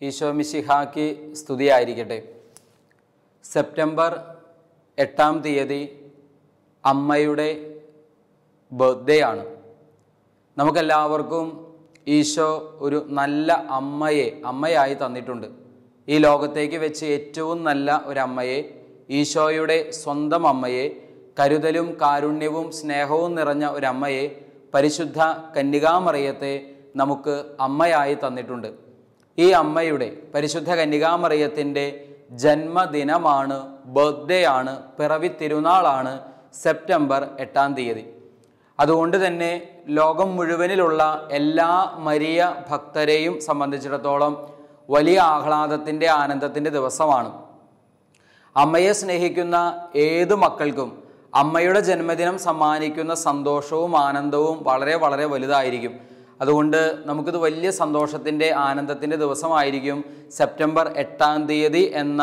ഈശോ മിശിഹാക്ക് സ്തുതിയായിരിക്കട്ടെ സെപ്റ്റംബർ എട്ടാം തീയതി അമ്മയുടെ ബർത്ത്ഡേ ആണ് നമുക്കെല്ലാവർക്കും ഈശോ ഒരു നല്ല അമ്മയെ അമ്മയായി തന്നിട്ടുണ്ട് ഈ ലോകത്തേക്ക് വെച്ച് ഏറ്റവും നല്ല ഒരമ്മയെ ഈശോയുടെ സ്വന്തം അമ്മയെ കരുതലും കാരുണ്യവും സ്നേഹവും നിറഞ്ഞ ഒരമ്മയെ പരിശുദ്ധ കന്യകാമറിയത്തെ നമുക്ക് അമ്മയായി തന്നിട്ടുണ്ട് ഈ അമ്മയുടെ പരിശുദ്ധ കന്യകാമറിയത്തിൻ്റെ ജന്മദിനമാണ് ബർത്ത്ഡേ ആണ് പിറവി തിരുനാളാണ് സെപ്റ്റംബർ എട്ടാം തീയതി അതുകൊണ്ട് തന്നെ ലോകം മുഴുവനിലുള്ള എല്ലാ മരിയ ഭക്തരെയും സംബന്ധിച്ചിടത്തോളം വലിയ ആഹ്ലാദത്തിൻ്റെ ആനന്ദത്തിൻ്റെ ദിവസമാണ് അമ്മയെ സ്നേഹിക്കുന്ന ഏതു മക്കൾക്കും അമ്മയുടെ ജന്മദിനം സമ്മാനിക്കുന്ന സന്തോഷവും ആനന്ദവും വളരെ വളരെ വലുതായിരിക്കും അതുകൊണ്ട് നമുക്കിത് വലിയ സന്തോഷത്തിൻ്റെ ആനന്ദത്തിൻ്റെ ദിവസമായിരിക്കും സെപ്റ്റംബർ എട്ടാം തീയതി എന്ന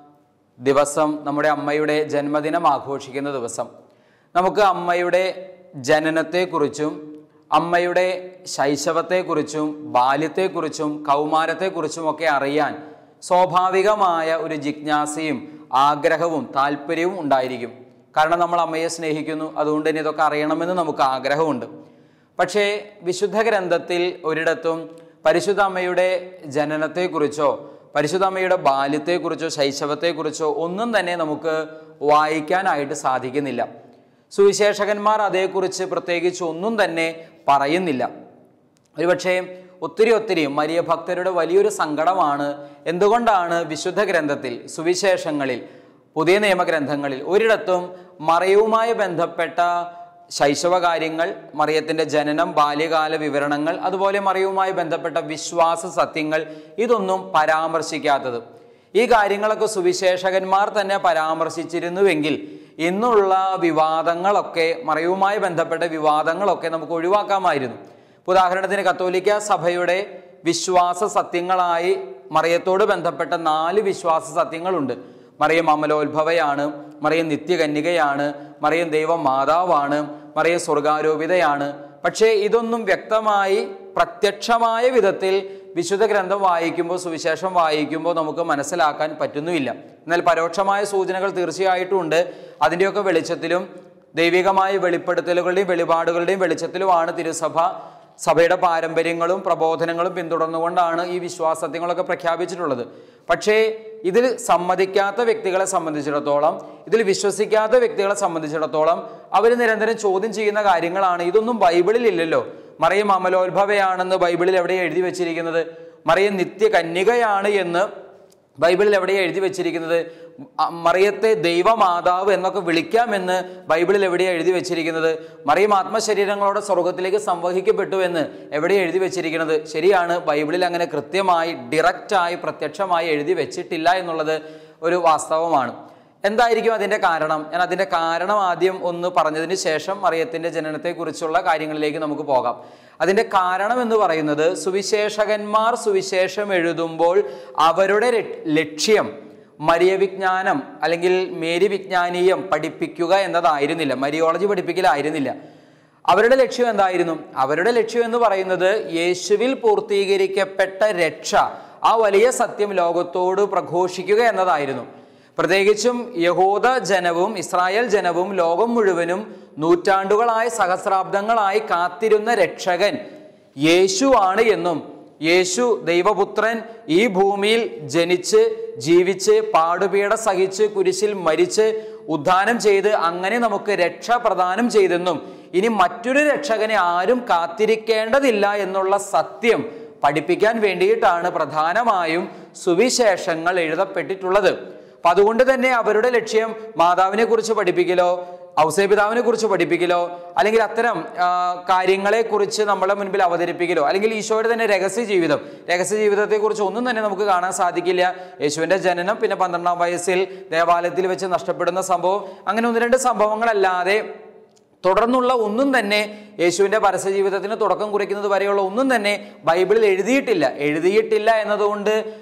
ദിവസം നമ്മുടെ അമ്മയുടെ ജന്മദിനം ആഘോഷിക്കുന്ന ദിവസം നമുക്ക് അമ്മയുടെ ജനനത്തെക്കുറിച്ചും അമ്മയുടെ ശൈശവത്തെക്കുറിച്ചും ബാല്യത്തെക്കുറിച്ചും കൗമാരത്തെക്കുറിച്ചും ഒക്കെ അറിയാൻ സ്വാഭാവികമായ ഒരു ജിജ്ഞാസയും ആഗ്രഹവും താല്പര്യവും ഉണ്ടായിരിക്കും കാരണം നമ്മൾ അമ്മയെ സ്നേഹിക്കുന്നു അതുകൊണ്ട് തന്നെ ഇതൊക്കെ അറിയണമെന്ന് നമുക്ക് ആഗ്രഹമുണ്ട് പക്ഷേ വിശുദ്ധ ഗ്രന്ഥത്തിൽ ഒരിടത്തും പരിശുദ്ധ അമ്മയുടെ ജനനത്തെക്കുറിച്ചോ പരിശുദ്ധ അമ്മയുടെ ബാല്യത്തെക്കുറിച്ചോ ശൈശവത്തെക്കുറിച്ചോ ഒന്നും തന്നെ നമുക്ക് വായിക്കാനായിട്ട് സാധിക്കുന്നില്ല സുവിശേഷകന്മാർ അതേക്കുറിച്ച് പ്രത്യേകിച്ച് ഒന്നും തന്നെ പറയുന്നില്ല ഒരുപക്ഷേ ഒത്തിരി ഒത്തിരി മരിയ ഭക്തരുടെ വലിയൊരു സങ്കടമാണ് എന്തുകൊണ്ടാണ് വിശുദ്ധ ഗ്രന്ഥത്തിൽ സുവിശേഷങ്ങളിൽ പുതിയ നിയമഗ്രന്ഥങ്ങളിൽ ഒരിടത്തും മറയുമായി ബന്ധപ്പെട്ട ശൈശവകാര്യങ്ങൾ മറിയത്തിൻ്റെ ജനനം ബാല്യകാല വിവരണങ്ങൾ അതുപോലെ മറിയുമായി ബന്ധപ്പെട്ട വിശ്വാസ സത്യങ്ങൾ ഇതൊന്നും പരാമർശിക്കാത്തത് ഈ കാര്യങ്ങളൊക്കെ സുവിശേഷകന്മാർ തന്നെ പരാമർശിച്ചിരുന്നുവെങ്കിൽ ഇന്നുള്ള വിവാദങ്ങളൊക്കെ മറയുമായി ബന്ധപ്പെട്ട വിവാദങ്ങളൊക്കെ നമുക്ക് ഒഴിവാക്കാമായിരുന്നു ഉദാഹരണത്തിന് കത്തോലിക്ക സഭയുടെ വിശ്വാസ സത്യങ്ങളായി മറിയത്തോട് ബന്ധപ്പെട്ട നാല് വിശ്വാസ സത്യങ്ങളുണ്ട് മറിയം അമലോത്ഭവയാണ് മറിയം നിത്യകന്യകയാണ് മറിയം ദൈവം മാതാവാണ് മറിയം സ്വർഗാരോപിതയാണ് പക്ഷേ ഇതൊന്നും വ്യക്തമായി പ്രത്യക്ഷമായ വിധത്തിൽ വിശുദ്ധ ഗ്രന്ഥം വായിക്കുമ്പോൾ സുവിശേഷം വായിക്കുമ്പോൾ നമുക്ക് മനസ്സിലാക്കാൻ പറ്റുന്നുമില്ല എന്നാൽ പരോക്ഷമായ സൂചനകൾ തീർച്ചയായിട്ടും ഉണ്ട് അതിൻ്റെയൊക്കെ വെളിച്ചത്തിലും ദൈവികമായ വെളിപ്പെടുത്തലുകളുടെയും വെളിപാടുകളുടെയും വെളിച്ചത്തിലുമാണ് തിരുസഭ സഭയുടെ പാരമ്പര്യങ്ങളും പ്രബോധനങ്ങളും പിന്തുടർന്നുകൊണ്ടാണ് ഈ വിശ്വാസത്യങ്ങളൊക്കെ പ്രഖ്യാപിച്ചിട്ടുള്ളത് പക്ഷേ ഇതിൽ സമ്മതിക്കാത്ത വ്യക്തികളെ സംബന്ധിച്ചിടത്തോളം ഇതിൽ വിശ്വസിക്കാത്ത വ്യക്തികളെ സംബന്ധിച്ചിടത്തോളം അവർ നിരന്തരം ചോദ്യം ചെയ്യുന്ന കാര്യങ്ങളാണ് ഇതൊന്നും ബൈബിളിൽ ഇല്ലല്ലോ മറിയം അമലോത്ഭവയാണെന്ന് ബൈബിളിൽ എവിടെ എഴുതി വെച്ചിരിക്കുന്നത് മറിയം നിത്യ കന്യകയാണ് എന്ന് ബൈബിളിൽ എവിടെ എഴുതി വെച്ചിരിക്കുന്നത് അ- മറിയത്തെ ദൈവമാതാവ് എന്നൊക്കെ വിളിക്കാമെന്ന് ബൈബിളിൽ എവിടെ എഴുതി വെച്ചിരിക്കുന്നത് മറിയം ആത്മശരീരങ്ങളോടെ സ്വർഗത്തിലേക്ക് സംവഹിക്കപ്പെട്ടു എന്ന് എവിടെ എഴുതി വെച്ചിരിക്കുന്നത് ശരിയാണ് ബൈബിളിൽ അങ്ങനെ കൃത്യമായി ഡിറക്റ്റായി പ്രത്യക്ഷമായി എഴുതി വെച്ചിട്ടില്ല എന്നുള്ളത് ഒരു വാസ്തവമാണ് എന്തായിരിക്കും അതിൻ്റെ കാരണം ഞാൻ അതിൻ്റെ കാരണം ആദ്യം ഒന്ന് പറഞ്ഞതിന് ശേഷം മറിയത്തിൻ്റെ ജനനത്തെക്കുറിച്ചുള്ള കാര്യങ്ങളിലേക്ക് നമുക്ക് പോകാം അതിൻ്റെ കാരണം എന്ന് പറയുന്നത് സുവിശേഷകന്മാർ സുവിശേഷം എഴുതുമ്പോൾ അവരുടെ ര- ലക്ഷ്യം മരിയ വിജ്ഞാനം അല്ലെങ്കിൽ മേരി വിജ്ഞാനീയം പഠിപ്പിക്കുക എന്നതായിരുന്നില്ല മരിയോളജി പഠിപ്പിക്കലായിരുന്നില്ല അവരുടെ ലക്ഷ്യം എന്തായിരുന്നു അവരുടെ ലക്ഷ്യം എന്ന് പറയുന്നത് യേശുവിൽ പൂർത്തീകരിക്കപ്പെട്ട രക്ഷ ആ വലിയ സത്യം ലോകത്തോട് പ്രഘോഷിക്കുക എന്നതായിരുന്നു പ്രത്യേകിച്ചും യഹൂദ ജനവും ഇസ്രായേൽ ജനവും ലോകം മുഴുവനും നൂറ്റാണ്ടുകളായി സഹസ്രാബ്ദങ്ങളായി കാത്തിരുന്ന രക്ഷകൻ യേശു ആണ് എന്നും യേശു ദൈവപുത്രൻ ഈ ഭൂമിയിൽ ജനിച്ച് ജീവിച്ച് പാടുപീട സഹിച്ച് കുരിശിൽ മരിച്ച് ഉദ്ധാനം ചെയ്ത് അങ്ങനെ നമുക്ക് രക്ഷ പ്രദാനം ചെയ്തെന്നും ഇനി മറ്റൊരു രക്ഷകനെ ആരും കാത്തിരിക്കേണ്ടതില്ല എന്നുള്ള സത്യം പഠിപ്പിക്കാൻ വേണ്ടിയിട്ടാണ് പ്രധാനമായും സുവിശേഷങ്ങൾ എഴുതപ്പെട്ടിട്ടുള്ളത് അപ്പൊ അതുകൊണ്ട് തന്നെ അവരുടെ ലക്ഷ്യം മാതാവിനെ കുറിച്ച് പഠിപ്പിക്കലോ ഔസേപിതാവിനെ കുറിച്ച് പഠിപ്പിക്കലോ അല്ലെങ്കിൽ അത്തരം ആ, കാര്യങ്ങളെക്കുറിച്ച് നമ്മളെ മുൻപിൽ അവതരിപ്പിക്കലോ അല്ലെങ്കിൽ ഈശോയുടെ തന്നെ രഹസ്യ ജീവിതം രഹസ്യ ജീവിതത്തെക്കുറിച്ച് ഒന്നും തന്നെ നമുക്ക് കാണാൻ സാധിക്കില്ല യേശുവിൻ്റെ ജനനം പിന്നെ പന്ത്രണ്ടാം വയസ്സിൽ ദേവാലയത്തിൽ വെച്ച് നഷ്ടപ്പെടുന്ന സംഭവം അങ്ങനെ ഒന്ന് രണ്ട് സംഭവങ്ങളല്ലാതെ തുടർന്നുള്ള ഒന്നും തന്നെ യേശുവിൻ്റെ പരസ്യ ജീവിതത്തിന് തുടക്കം കുറിക്കുന്നത് വരെയുള്ള ഒന്നും തന്നെ ബൈബിളിൽ എഴുതിയിട്ടില്ല എഴുതിയിട്ടില്ല എന്നതുകൊണ്ട്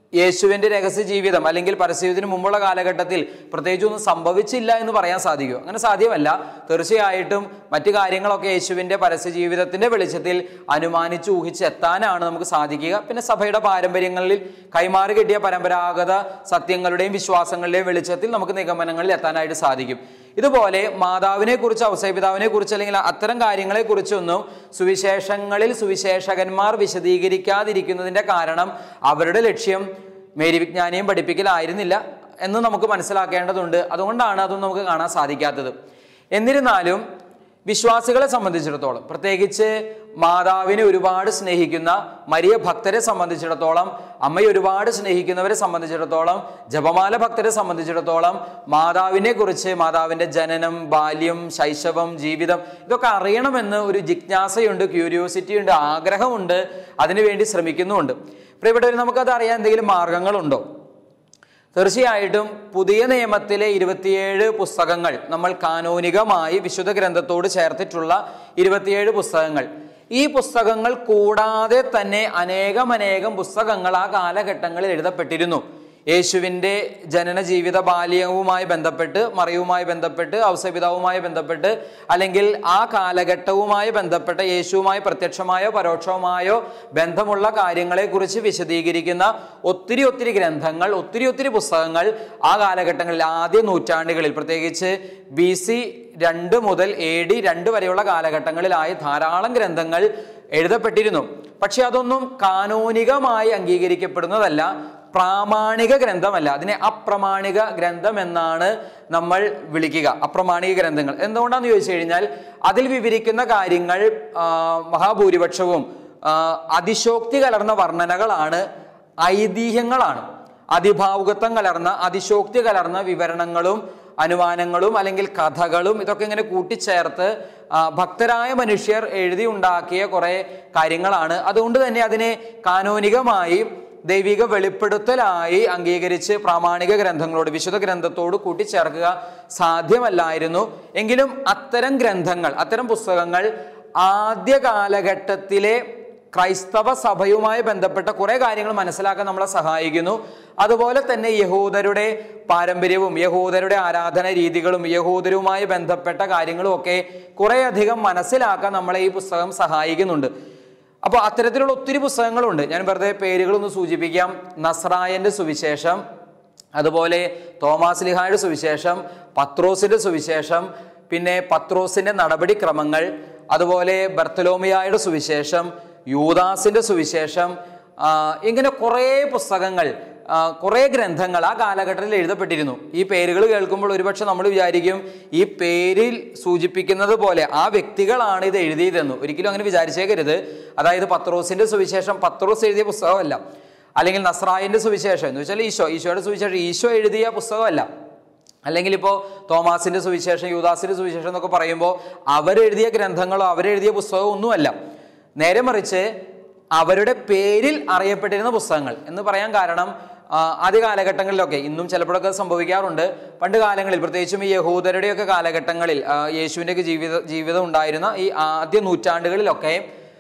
യേശുവിൻ്റെ രഹസ്യ ജീവിതം അല്ലെങ്കിൽ പരസ്യത്തിന് മുമ്പുള്ള കാലഘട്ടത്തിൽ പ്രത്യേകിച്ച് ഒന്നും സംഭവിച്ചില്ല എന്ന് പറയാൻ സാധിക്കുമോ അങ്ങനെ സാധ്യമല്ല തീർച്ചയായിട്ടും മറ്റു കാര്യങ്ങളൊക്കെ യേശുവിൻ്റെ പരസ്യ ജീവിതത്തിൻ്റെ വെളിച്ചത്തിൽ അനുമാനിച്ച് ഊഹിച്ച് എത്താനാണ് നമുക്ക് സാധിക്കുക പിന്നെ സഭയുടെ പാരമ്പര്യങ്ങളിൽ കൈമാറി കിട്ടിയ പരമ്പരാഗത സത്യങ്ങളുടെയും വിശ്വാസങ്ങളുടെയും വെളിച്ചത്തിൽ നമുക്ക് നിഗമനങ്ങളിൽ എത്താനായിട്ട് സാധിക്കും ഇതുപോലെ മാതാവിനെ കുറിച്ച് ഔസേപിതാവിനെ കുറിച്ച് അല്ലെങ്കിൽ അത്തരം കാര്യങ്ങളെ കുറിച്ചൊന്നും സുവിശേഷങ്ങളിൽ സുവിശേഷകന്മാർ വിശദീകരിക്കാതിരിക്കുന്നതിൻ്റെ കാരണം അവരുടെ ലക്ഷ്യം മേരി വിജ്ഞാനിയും പഠിപ്പിക്കലായിരുന്നില്ല എന്ന് നമുക്ക് മനസ്സിലാക്കേണ്ടതുണ്ട് അതുകൊണ്ടാണ് അതൊന്നും നമുക്ക് കാണാൻ സാധിക്കാത്തത് എന്നിരുന്നാലും വിശ്വാസികളെ സംബന്ധിച്ചിടത്തോളം പ്രത്യേകിച്ച് മാതാവിനെ ഒരുപാട് സ്നേഹിക്കുന്ന മരിയ ഭക്തരെ സംബന്ധിച്ചിടത്തോളം അമ്മയെ ഒരുപാട് സ്നേഹിക്കുന്നവരെ സംബന്ധിച്ചിടത്തോളം ജപമാല ഭക്തരെ സംബന്ധിച്ചിടത്തോളം മാതാവിനെ കുറിച്ച് മാതാവിൻ്റെ ജനനം ബാല്യം ശൈശവം ജീവിതം ഇതൊക്കെ അറിയണമെന്ന് ഒരു ജിജ്ഞാസയുണ്ട് ക്യൂരിയോസിറ്റി ഉണ്ട് ആഗ്രഹമുണ്ട് അതിനുവേണ്ടി ശ്രമിക്കുന്നുമുണ്ട് പ്രിയപ്പെട്ടവർ നമുക്കത് അറിയാൻ എന്തെങ്കിലും മാർഗങ്ങളുണ്ടോ തീർച്ചയായിട്ടും പുതിയ നിയമത്തിലെ ഇരുപത്തിയേഴ് പുസ്തകങ്ങൾ നമ്മൾ കാനോനികമായി വിശുദ്ധ ഗ്രന്ഥത്തോട് ചേർത്തിട്ടുള്ള ഇരുപത്തിയേഴ് പുസ്തകങ്ങൾ ഈ പുസ്തകങ്ങൾ കൂടാതെ തന്നെ അനേകമനേകം പുസ്തകങ്ങൾ ആ കാലഘട്ടങ്ങളിൽ എഴുതപ്പെട്ടിരുന്നു യേശുവിൻ്റെ ജനന ജീവിത ബാല്യവുമായി ബന്ധപ്പെട്ട് മറിയുമായി ബന്ധപ്പെട്ട് ഔസപിതാവുമായി ബന്ധപ്പെട്ട് അല്ലെങ്കിൽ ആ കാലഘട്ടവുമായി ബന്ധപ്പെട്ട യേശുവുമായി പ്രത്യക്ഷമായോ പരോക്ഷമായോ ബന്ധമുള്ള കാര്യങ്ങളെക്കുറിച്ച് വിശദീകരിക്കുന്ന ഒത്തിരി ഒത്തിരി ഗ്രന്ഥങ്ങൾ ഒത്തിരി ഒത്തിരി പുസ്തകങ്ങൾ ആ കാലഘട്ടങ്ങളിൽ ആദ്യ നൂറ്റാണ്ടുകളിൽ പ്രത്യേകിച്ച് ബി സി രണ്ട് മുതൽ എ ഡി രണ്ട് വരെയുള്ള കാലഘട്ടങ്ങളിലായി ധാരാളം ഗ്രന്ഥങ്ങൾ എഴുതപ്പെട്ടിരുന്നു പക്ഷെ അതൊന്നും കാനോനികമായി അംഗീകരിക്കപ്പെടുന്നതല്ല പ്രാമാണിക ഗ്രന്ഥമല്ല അതിനെ അപ്രമാണിക ഗ്രന്ഥം എന്നാണ് നമ്മൾ വിളിക്കുക അപ്രമാണിക ഗ്രന്ഥങ്ങൾ എന്തുകൊണ്ടാന്ന് ചോദിച്ചു കഴിഞ്ഞാൽ അതിൽ വിവരിക്കുന്ന കാര്യങ്ങൾ ആ, മഹാഭൂരിപക്ഷവും ആ, അതിശോക്തി കലർന്ന വർണ്ണനകളാണ് ഐതിഹ്യങ്ങളാണ് അതിഭാവുകത്വം കലർന്ന അതിശോക്തി കലർന്ന വിവരണങ്ങളും അനുമാനങ്ങളും അല്ലെങ്കിൽ കഥകളും ഇതൊക്കെ ഇങ്ങനെ കൂട്ടിച്ചേർത്ത് ആ, ഭക്തരായ മനുഷ്യർ എഴുതി ഉണ്ടാക്കിയ കുറേ കാര്യങ്ങളാണ് അതുകൊണ്ട് തന്നെ അതിനെ കാനോനികമായി ദൈവിക വെളിപ്പെടുത്തലായി അംഗീകരിച്ച് പ്രാമാണിക ഗ്രന്ഥങ്ങളോട് വിശുദ്ധ ഗ്രന്ഥത്തോട് കൂട്ടിച്ചേർക്കുക സാധ്യമല്ലായിരുന്നു എങ്കിലും അത്തരം ഗ്രന്ഥങ്ങൾ അത്തരം പുസ്തകങ്ങൾ ആദ്യ കാലഘട്ടത്തിലെ ക്രൈസ്തവ സഭയുമായി ബന്ധപ്പെട്ട കുറേ കാര്യങ്ങൾ മനസ്സിലാക്കാൻ നമ്മളെ സഹായിക്കുന്നു അതുപോലെ തന്നെ യഹൂദരുടെ പാരമ്പര്യവും യഹൂദരുടെ ആരാധന രീതികളും യഹൂദരുമായി ബന്ധപ്പെട്ട കാര്യങ്ങളും ഒക്കെ കുറേയധികം മനസ്സിലാക്കാൻ നമ്മളെ ഈ പുസ്തകം സഹായിക്കുന്നുണ്ട് അപ്പോൾ അത്തരത്തിലുള്ള ഒത്തിരി പുസ്തകങ്ങളുണ്ട് ഞാൻ വെറുതെ പേരുകളൊന്ന് സൂചിപ്പിക്കാം നസ്രായൻ്റെ സുവിശേഷം അതുപോലെ തോമാസ് ലിഹായുടെ സുവിശേഷം പത്രോസിൻ്റെ സുവിശേഷം പിന്നെ പത്രോസിൻ്റെ നടപടിക്രമങ്ങൾ അതുപോലെ ബർത്തലോമിയായുടെ സുവിശേഷം യൂദാസിൻ്റെ സുവിശേഷം ആ, ഇങ്ങനെ കുറേ പുസ്തകങ്ങൾ ആ, കുറേ ഗ്രന്ഥങ്ങൾ ആ കാലഘട്ടത്തിൽ എഴുതപ്പെട്ടിരുന്നു ഈ പേരുകൾ കേൾക്കുമ്പോൾ ഒരുപക്ഷെ നമ്മൾ വിചാരിക്കും ഈ പേരിൽ സൂചിപ്പിക്കുന്നത് പോലെ ആ വ്യക്തികളാണ് ഇത് എഴുതിയതെന്ന് ഒരിക്കലും അങ്ങനെ വിചാരിച്ചേക്കരുത് അതായത് പത്രോസിന്റെ സുവിശേഷം പത്രോസ് എഴുതിയ പുസ്തകമല്ല അല്ലെങ്കിൽ നസ്രായിന്റെ സുവിശേഷം എന്ന് വെച്ചാൽ ഈശോ ഈശോയുടെ സുവിശേഷം ഈശോ എഴുതിയ പുസ്തകമല്ല അല്ലെങ്കിൽ ഇപ്പോൾ തോമാസിന്റെ സുവിശേഷം യൂദാസിന്റെ സുവിശേഷം എന്നൊക്കെ പറയുമ്പോൾ അവരെഴുതിയ ഗ്രന്ഥങ്ങളോ അവരെഴുതിയ പുസ്തകമോ ഒന്നുമല്ല നേരെ മറിച്ച് അവരുടെ പേരിൽ അറിയപ്പെട്ടിരുന്ന പുസ്തകങ്ങൾ എന്ന് പറയാൻ കാരണം ആ, ആദ്യ കാലഘട്ടങ്ങളിലൊക്കെ ഇന്നും ചിലപ്പോഴൊക്കെ സംഭവിക്കാറുണ്ട് പണ്ട് കാലങ്ങളിൽ പ്രത്യേകിച്ചും ഈ യഹൂദരുടെയൊക്കെ കാലഘട്ടങ്ങളിൽ ആ, യേശുവിൻ്റെയൊക്കെ ജീവിത ജീവിതം ഉണ്ടായിരുന്ന ഈ ആദ്യ നൂറ്റാണ്ടുകളിലൊക്കെ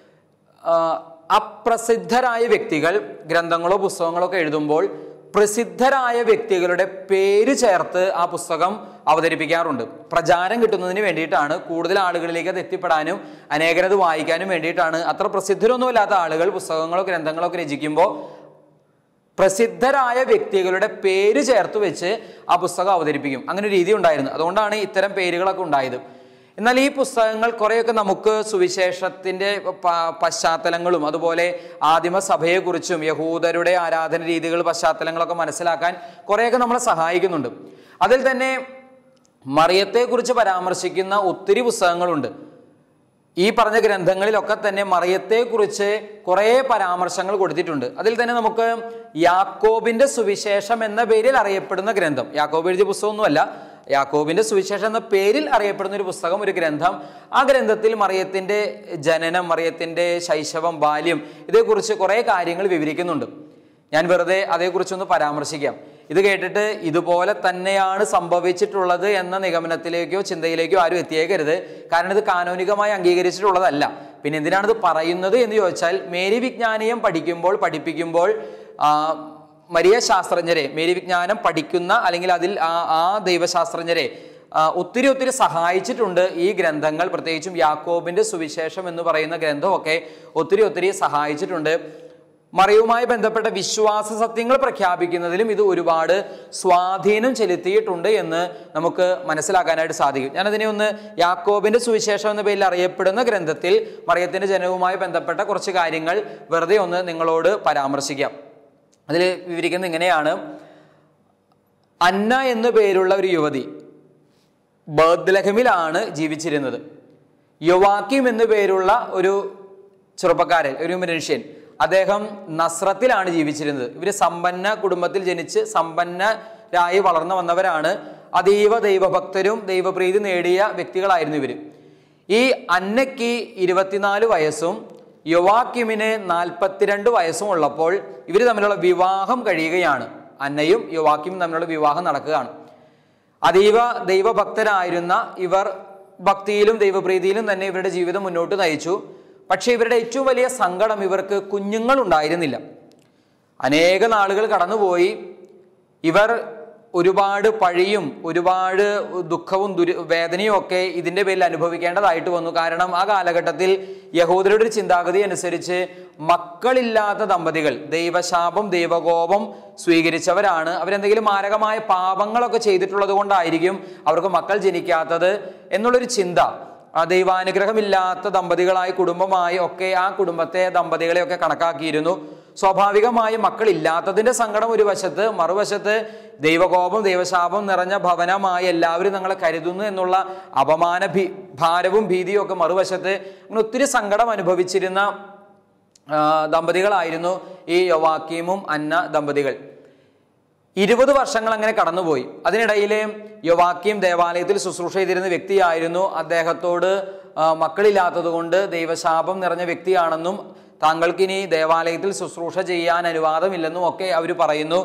ആ, അപ്രസിദ്ധരായ വ്യക്തികൾ ഗ്രന്ഥങ്ങളോ പുസ്തകങ്ങളോ ഒക്കെ എഴുതുമ്പോൾ പ്രസിദ്ധരായ വ്യക്തികളുടെ പേര് ചേർത്ത് ആ പുസ്തകം അവതരിപ്പിക്കാറുണ്ട് പ്രചാരം കിട്ടുന്നതിന് വേണ്ടിയിട്ടാണ് കൂടുതൽ ആളുകളിലേക്ക് അത് എത്തിപ്പെടാനും അനേകരത് വായിക്കാനും വേണ്ടിയിട്ടാണ് അത്ര പ്രസിദ്ധരൊന്നുമില്ലാത്ത ആളുകൾ പുസ്തകങ്ങളോ ഗ്രന്ഥങ്ങളോ ഒക്കെ രചിക്കുമ്പോൾ പ്രസിദ്ധരായ വ്യക്തികളുടെ പേര് ചേർത്ത് വെച്ച് ആ പുസ്തകം അവതരിപ്പിക്കും അങ്ങനെ ഒരു രീതി ഉണ്ടായിരുന്നു അതുകൊണ്ടാണ് ഇത്തരം പേരുകളൊക്കെ ഉണ്ടായത് എന്നാൽ ഈ പുസ്തകങ്ങൾ കുറേയൊക്കെ നമുക്ക് സുവിശേഷത്തിൻ്റെ പ- പശ്ചാത്തലങ്ങളും അതുപോലെ ആദിമസഭയെക്കുറിച്ചും യഹൂദരുടെ ആരാധന രീതികൾ പശ്ചാത്തലങ്ങളൊക്കെ മനസ്സിലാക്കാൻ കുറേയൊക്കെ നമ്മളെ സഹായിക്കുന്നുണ്ട് അതിൽ തന്നെ മറിയത്തെക്കുറിച്ച് പരാമർശിക്കുന്ന ഒത്തിരി പുസ്തകങ്ങളുണ്ട് ഈ പറഞ്ഞ ഗ്രന്ഥങ്ങളിലൊക്കെ തന്നെ മറിയത്തെക്കുറിച്ച് കുറേ പരാമർശങ്ങൾ കൊടുത്തിട്ടുണ്ട് അതിൽ തന്നെ നമുക്ക് യാക്കോബിന്റെ സുവിശേഷം എന്ന പേരിൽ അറിയപ്പെടുന്ന ഗ്രന്ഥം യാക്കോബ് എഴുതിയ പുസ്തകമൊന്നുമല്ല യാക്കോബിന്റെ സുവിശേഷം എന്ന പേരിൽ അറിയപ്പെടുന്ന ഒരു പുസ്തകം ഒരു ഗ്രന്ഥം ആ ഗ്രന്ഥത്തിൽ മറിയത്തിന്റെ ജനനം മറിയത്തിന്റെ ശൈശവം ബാല്യം ഇതേക്കുറിച്ച് കുറേ കാര്യങ്ങൾ വിവരിക്കുന്നുണ്ട് ഞാൻ വെറുതെ അതേക്കുറിച്ചൊന്ന് പരാമർശിക്കാം ഇത് കേട്ടിട്ട് ഇതുപോലെ തന്നെയാണ് സംഭവിച്ചിട്ടുള്ളത് എന്ന നിഗമനത്തിലേക്കോ ചിന്തയിലേക്കോ ആരും എത്തിയേക്കരുത് കാരണം ഇത് കാനോനികമായി അംഗീകരിച്ചിട്ടുള്ളതല്ല പിന്നെ എന്തിനാണ് ഇത് പറയുന്നത് എന്ന് ചോദിച്ചാൽ മേരി വിജ്ഞാനീയം പഠിക്കുമ്പോൾ പഠിപ്പിക്കുമ്പോൾ ആ, മരിയ ശാസ്ത്രജ്ഞരെ മേരി വിജ്ഞാനം പഠിക്കുന്ന അല്ലെങ്കിൽ അതിൽ ആ ആ ദൈവശാസ്ത്രജ്ഞരെ ആ, ഒത്തിരി ഒത്തിരി സഹായിച്ചിട്ടുണ്ട് ഈ ഗ്രന്ഥങ്ങൾ പ്രത്യേകിച്ചും യാക്കോബിന്റെ സുവിശേഷം എന്ന് പറയുന്ന ഗ്രന്ഥമൊക്കെ ഒത്തിരി ഒത്തിരി സഹായിച്ചിട്ടുണ്ട് മറിയുമായി ബന്ധപ്പെട്ട വിശ്വാസ സത്യങ്ങൾ പ്രഖ്യാപിക്കുന്നതിലും ഇത് ഒരുപാട് സ്വാധീനം ചെലുത്തിയിട്ടുണ്ട് എന്ന് നമുക്ക് മനസ്സിലാക്കാനായിട്ട് സാധിക്കും ഞാനതിനെ ഒന്ന് യാക്കോബിന്റെ സുവിശേഷം എന്ന പേരിൽ അറിയപ്പെടുന്ന ഗ്രന്ഥത്തിൽ മറിയത്തിന്റെ ജനനവുമായി ബന്ധപ്പെട്ട കുറച്ച് കാര്യങ്ങൾ വെറുതെ ഒന്ന് നിങ്ങളോട് പരാമർശിക്കാം അതിൽ വിവരിക്കുന്നത് ഇങ്ങനെയാണ് അന്ന എന്നു പേരുള്ള ഒരു യുവതി ബേദ്ലഹമിലാണ് ജീവിച്ചിരുന്നത് യുവാക്കിം എന്നു പേരുള്ള ഒരു ചെറുപ്പക്കാരൻ ഒരു മനുഷ്യൻ അദ്ദേഹം നസ്രത്തിലാണ് ജീവിച്ചിരുന്നത് ഇവര് സമ്പന്ന കുടുംബത്തിൽ ജനിച്ച് സമ്പന്നരായി വളർന്നു വന്നവരാണ് അതീവ ദൈവഭക്തരും ദൈവപ്രീതി നേടിയ വ്യക്തികളായിരുന്നു ഇവര് ഈ അന്നയ്ക്ക് ഇരുപത്തിനാല് വയസ്സും യുവാക്കിമിന് നാൽപ്പത്തിരണ്ട് വയസ്സും ഉള്ളപ്പോൾ ഇവർ തമ്മിലുള്ള വിവാഹം കഴിയുകയാണ് അന്നയും യുവാക്കിയും തമ്മിലുള്ള വിവാഹം നടക്കുകയാണ് അതീവ ദൈവഭക്തരായിരുന്ന ഇവർ ഭക്തിയിലും ദൈവപ്രീതിയിലും തന്നെ ഇവരുടെ ജീവിതം മുന്നോട്ട് നയിച്ചു പക്ഷേ ഇവരുടെ ഏറ്റവും വലിയ സങ്കടം ഇവർക്ക് കുഞ്ഞുങ്ങൾ ഉണ്ടായിരുന്നില്ല അനേക നാളുകൾ കടന്നുപോയി ഇവർ ഒരുപാട് പഴിയും ഒരുപാട് ദുഃഖവും ദുരി വേദനയും ഒക്കെ ഇതിൻ്റെ പേരിൽ അനുഭവിക്കേണ്ടതായിട്ട് വന്നു കാരണം ആ കാലഘട്ടത്തിൽ യഹൂദരുടെ ഒരു ചിന്താഗതി അനുസരിച്ച് മക്കളില്ലാത്ത ദമ്പതികൾ ദൈവശാപം ദൈവകോപം സ്വീകരിച്ചവരാണ് അവരെന്തെങ്കിലും മാരകമായ പാപങ്ങളൊക്കെ ചെയ്തിട്ടുള്ളത് കൊണ്ടായിരിക്കും അവർക്ക് മക്കൾ ജനിക്കാത്തത് എന്നുള്ളൊരു ചിന്ത ആ ദൈവാനുഗ്രഹമില്ലാത്ത ദമ്പതികളായി കുടുംബമായി ഒക്കെ ആ കുടുംബത്തെ ദമ്പതികളെ ഒക്കെ കണക്കാക്കിയിരുന്നു സ്വാഭാവികമായും മക്കളില്ലാത്തതിന്റെ സങ്കടം ഒരു വശത്ത് മറുവശത്ത് ദൈവകോപം ദൈവശാപം നിറഞ്ഞ ഭവനമായി എല്ലാവരും ഞങ്ങളെ കരുതുന്നു എന്നുള്ള അപമാന ഭീ ഭാരവും ഭീതിയും ഒക്കെ മറുവശത്ത് അങ്ങനെ ഒത്തിരി സങ്കടം അനുഭവിച്ചിരുന്ന ആ, ദമ്പതികളായിരുന്നു ഈ യോവാക്കീമും അന്ന ദമ്പതികൾ ഇരുപത് വർഷങ്ങൾ അങ്ങനെ കടന്നുപോയി അതിനിടയിൽ യുവാക്കിയും ദേവാലയത്തിൽ ശുശ്രൂഷ ചെയ്തിരുന്ന വ്യക്തിയായിരുന്നു അദ്ദേഹത്തോട് ആ, മക്കളില്ലാത്തത് കൊണ്ട് ദൈവശാപം നിറഞ്ഞ വ്യക്തിയാണെന്നും താങ്കൾക്കിനി ദേവാലയത്തിൽ ശുശ്രൂഷ ചെയ്യാൻ അനുവാദമില്ലെന്നും ഒക്കെ അവർ പറയുന്നു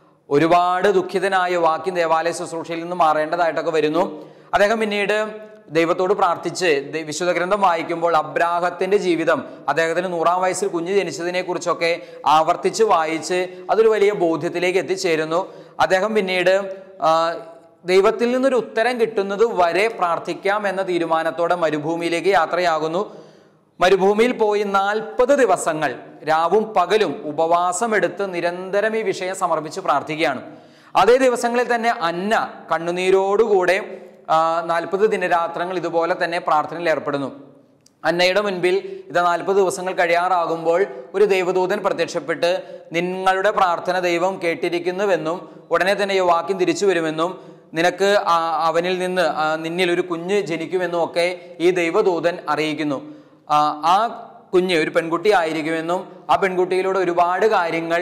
ഒരുപാട് ദുഃഖിതനായ യുവാക്കിയും ദേവാലയ ശുശ്രൂഷയിൽ നിന്ന് മാറേണ്ടതായിട്ടൊക്കെ വരുന്നു അദ്ദേഹം പിന്നീട് ദൈവത്തോട് പ്രാർത്ഥിച്ച് ദൈ- വിശുദ്ധ ഗ്രന്ഥം വായിക്കുമ്പോൾ അബ്രാഹത്തിന്റെ ജീവിതം അദ്ദേഹത്തിന് നൂറാം വയസ്സിൽ കുഞ്ഞ് ജനിച്ചതിനെ കുറിച്ചൊക്കെ ആവർത്തിച്ച് വായിച്ച് അതൊരു വലിയ ബോധ്യത്തിലേക്ക് എത്തിച്ചേരുന്നു അദ്ദേഹം പിന്നീട് ആ, ദൈവത്തിൽ നിന്നൊരു ഉത്തരം കിട്ടുന്നത് വരെ പ്രാർത്ഥിക്കാം എന്ന തീരുമാനത്തോടെ മരുഭൂമിയിലേക്ക് യാത്രയാകുന്നു മരുഭൂമിയിൽ പോയി നാൽപ്പത് ദിവസങ്ങൾ രാവും പകലും ഉപവാസമെടുത്ത് നിരന്തരം ഈ വിഷയം സമർപ്പിച്ച് പ്രാർത്ഥിക്കുകയാണ് അതേ ദിവസങ്ങളിൽ തന്നെ അന്ന കണ്ണുനീരോടുകൂടെ നാൽപ്പത് ദിനരാത്രങ്ങൾ ഇതുപോലെ തന്നെ പ്രാർത്ഥനയിൽ ഏർപ്പെടുന്നു അന്നയുടെ മുൻപിൽ ഇത് നാൽപ്പത് ദിവസങ്ങൾ കഴിയാറാകുമ്പോൾ ഒരു ദൈവദൂതൻ പ്രത്യക്ഷപ്പെട്ട് നിങ്ങളുടെ പ്രാർത്ഥന ദൈവം കേട്ടിരിക്കുന്നുവെന്നും ഉടനെ തന്നെ യുവാക്യം തിരിച്ചു വരുമെന്നും നിനക്ക് ആ- അവനിൽ നിന്ന് ആ, നിന്നിൽ ഒരു കുഞ്ഞ് ജനിക്കുമെന്നും ഒക്കെ ഈ ദൈവദൂതൻ അറിയിക്കുന്നു ആ, ആ കുഞ്ഞ് ഒരു പെൺകുട്ടി ആയിരിക്കുമെന്നും ആ പെൺകുട്ടിയിലൂടെ ഒരുപാട് കാര്യങ്ങൾ